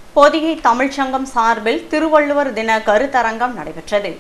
பொதிகை தமிழ்ச்சங்கம் சார்பில் திருவள்ளுவர் தின கருத்தரங்கம் நடைபெற்றது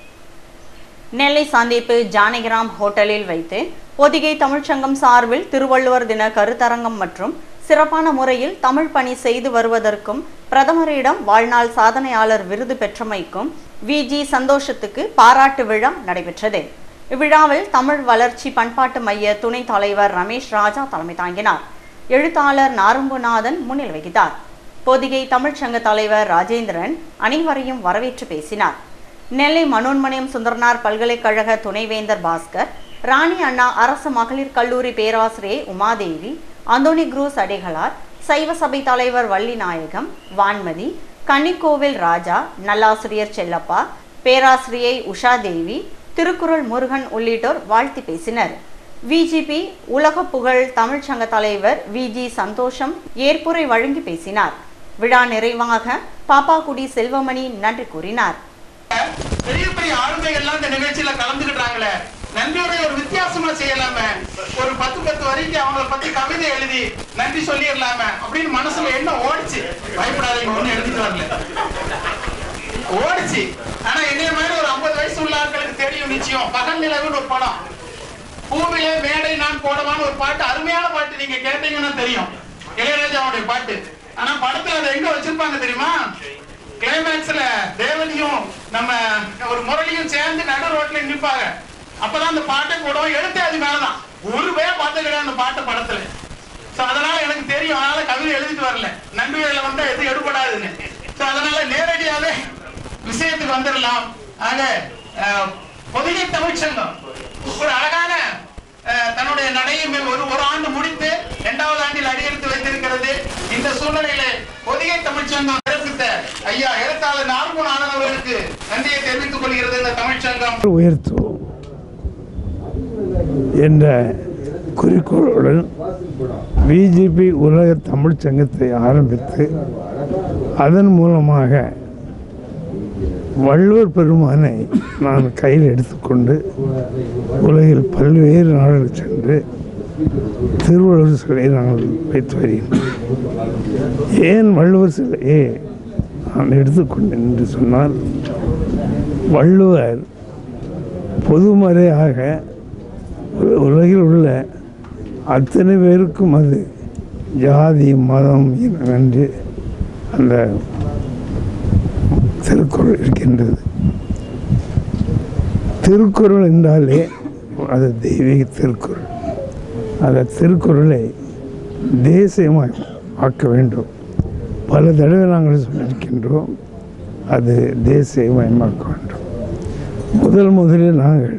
நெல்லை சந்திப்பு ஜானகிராம் ஹோட்டலில் வைத்து பொதிகை தமிழ்ச்சங்கம் சார்பில் திருவள்ளுவர் தின கருத்தரங்கம் மற்றும் சிறப்பான முறையில் தமிழ் பணி செய்து வருவதற்கும் பிரதமரிடம் வாழ்நாள் சாதனையாளர் விருது பெற்றமைக்கும் விஜி சந்தோஷத்துக்கு பாராட்டு விழா நடைபெற்றது இவ்விழாவில் தமிழ் வளர்ச்சி பண்பாட்டு மைய துணைத் தலைவர் ரமேஷ் ராஜா தலைமை தாங்கினார் எழுத்தாளர் நாரும்புநாதன் முன்னிலை வகித்தார் பொதிகை தமிழ்ச்சங்க தலைவர் ராஜேந்திரன் அனைவரையும் வரவேற்று பேசினார் நெல்லை மனோன்மணியம் சுந்தரனார் பல்கலைக்கழக துணைவேந்தர் பாஸ்கர் ராணி அண்ணா அரசு மகளிர் கல்லூரி பேராசிரியை உமாதேவி அந்தோனி குரூஸ் அடிகளார் சைவ சபை தலைவர் வள்ளிநாயகம் வான்மதி கன்னிக்கோவில் ராஜா நல்லாசிரியர் செல்லப்பா பேராசிரியை உஷாதேவி திருக்குறள் முருகன் உள்ளிட்டோர் வாழ்த்தி பேசினர் விஜிபி உலக புகழ் தமிழ்ச்சங்க தலைவர் விஜி சந்தோஷம் ஏற்புரை வழங்கி பேசினார் விழா நிறைவாக பாப்பாக்குடி செல்வமணி நன்றி கூறினார் பெரிய பெரிய ஆளுமைகள் எல்லாம் இந்த நிகழ்ச்சியில கலந்துக்கிட்டாங்களே நன்றியோட ஒரு வித்தியாசமா செய்யலாமே ஒரு பத்து பத்து வரைக்கு அவங்கள பத்தி கவிதை எழுதி நன்றி சொல்லிடலாமே அப்படின்னு மனசுல என்ன ஓடிச்சு பயப்படாதீங்க ஒண்ணு எழுதிட்டு வரல ஓடிச்சு ஆனா என்னைய மாதிரி ஒரு ஐம்பது வயசு உள்ள ஆட்களுக்கு தெரியும் நிச்சயம் பகல் நிலவுன்னு ஒரு படம் பூவிலே மேடை நான் போடவான்னு ஒரு பாட்டு அருமையான பாட்டு நீங்க கேட்டீங்கன்னா தெரியும் இளையராஜாவுடைய பாட்டு ஆனா படத்துல அதை எங்க வச்சிருப்பாங்க தெரியுமா கிளைமேக்ஸ்ல தேவதியும் நம்ம ஒரு முரளியும் சேர்ந்து நடு ரோட்ல நிற்பாங்க அப்பதான் அந்த பாட்டை போடுவோம் எழுத்தே அது மேலதான் ஒரு பேர் பார்த்து கிடையாது அந்த பாட்டு படத்துல சோ அதனால எனக்கு தெரியும் அதனால கவிதை எழுதிட்டு வரல நன்றி வேலை வந்தா எது எடுபடாதுன்னு சோ அதனால நேரடியாவே விஷயத்துக்கு வந்துடலாம் ஆக அஹ், பொதிகை தமிழ்ச்சங்கம் ஒரு அழகான அஹ், தன்னுடைய நடையை மேல் ஒரு ஒரு ஆண்டு முடித்து இரண்டாவது ஆண்டில் அடியெடுத்து வைத்திருக்கிறது இந்த சூழ்நிலையில பொதிகை தமிழ்ச்சங்கம் பிறப்பித்த ஐயா எழுத்தாளர் நார்முன் ஆனந்த் அவர்களுக்கு நன்றியை தெரிவித்துக் கொள்கிறது இந்த தமிழ்ச்சங்கம் உயர்த்துவோம் என்ற குறிக்கோளுடன் பிஜேபி உலக தமிழ்ச் சங்கத்தை ஆரம்பித்து அதன் மூலமாக வள்ளுவர் பெருமானை நான் கையில் எடுத்துக்கொண்டு உலகில் பல்வேறு நாடுகள் சென்று திருவள்ளுவர் சிலையை நாங்கள் வைத்து வருகின்றோம் ஏன் வள்ளுவர் சிலையை நான் எடுத்துக்கொண்டேன் என்று சொன்னால் வள்ளுவர் பொதுமறையாக உல- உலகில் உள்ள அத்தனை பேருக்கும் அது ஜாதி மதம் இனம் என்று அந்த திருக்குறள் இருக்கின்றது திருக்குறள் என்றாலே அது தெய்வீக திருக்குறள் அந்த திருக்குறளை தேசியமாக ஆக்க வேண்டும் பல தடவை நாங்கள் சொல்லியிருக்கின்றோம் அது தேசியமயமாக்க வேண்டும் முதல் முதலில் நாங்கள்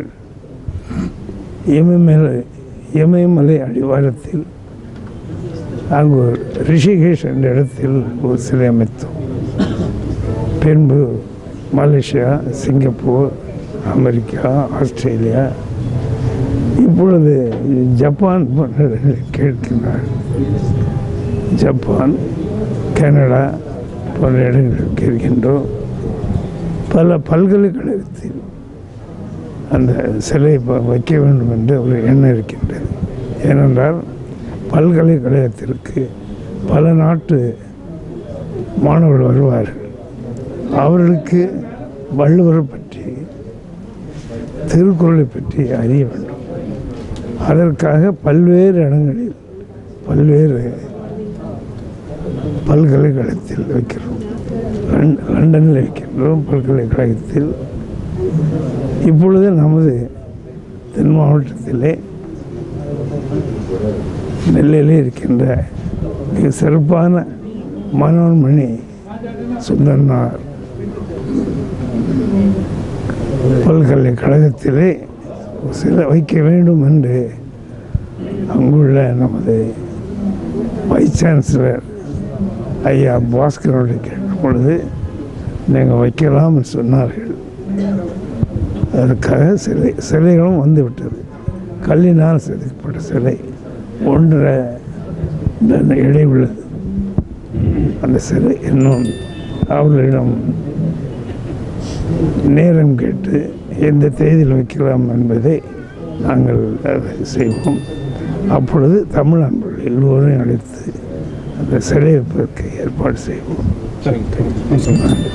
இமயமலை இமயமலை அடிவாரத்தில் அங்கு ஒரு ரிஷிகேஷ் என்ற இடத்தில் ஒரு சிலை அமைத்தோம் பின்பு மலேசியா சிங்கப்பூர் அமெரிக்கா ஆஸ்திரேலியா இப்பொழுது ஜப்பான் போன்ற இடங்களில் கேட்கின்றார் ஜப்பான் கனடா போன்ற இடங்களுக்கு இருக்கின்றோம் பல பல்கலைக்கழகத்தில் அந்த சிலை ப- வைக்க வேண்டும் என்று ஒரு எண்ணம் இருக்கின்றது ஏனென்றால் பல்கலைக்கழகத்திற்கு பல நாட்டு மாணவர்கள் வருவார்கள் அவர்களுக்கு வள்ளுவரை பற்றி திருக்குறளை பற்றி அறிய வேண்டும் அதற்காக பல்வேறு இடங்களில் பல்வேறு பல்கலைக்கழகத்தில் வைக்கிறோம் லண்ட- லண்டனில் வைக்கின்றோம் பல்கலைக்கழகத்தில் இப்பொழுது நமது தென் மாவட்டத்திலே நெல்லையிலே இருக்கின்ற மிக சிறப்பான மனோன்மணி சுந்தரனார் பல்கலைக்கழகத்திலே சில வைக்க வேண்டும் என்று அங்குள்ள நமது வைஸ் சான்சலர் ஐயா பாஸ்கரோடு கேட்ட பொழுது நீங்கள் வைக்கலாம்னு சொன்னார்கள் அதற்காக சிலை சிலைகளும் வந்து விட்டது கல்லினால் செதுக்கப்பட்ட சிலை ஒன்றரை டன் எடை உள்ளது அந்த சிலை இன்னும் அவர்களிடம் நேரம் கேட்டு எந்த தேதியில் வைக்கலாம் என்பதை நாங்கள் அதை செய்வோம் அப்பொழுது தமிழ் அன்பர்கள் எல்லோரையும் அழைத்து அந்த சிலை வைப்பதற்கு ஏற்பாடு செய்வோம் சரிங்க தேங்க்யூ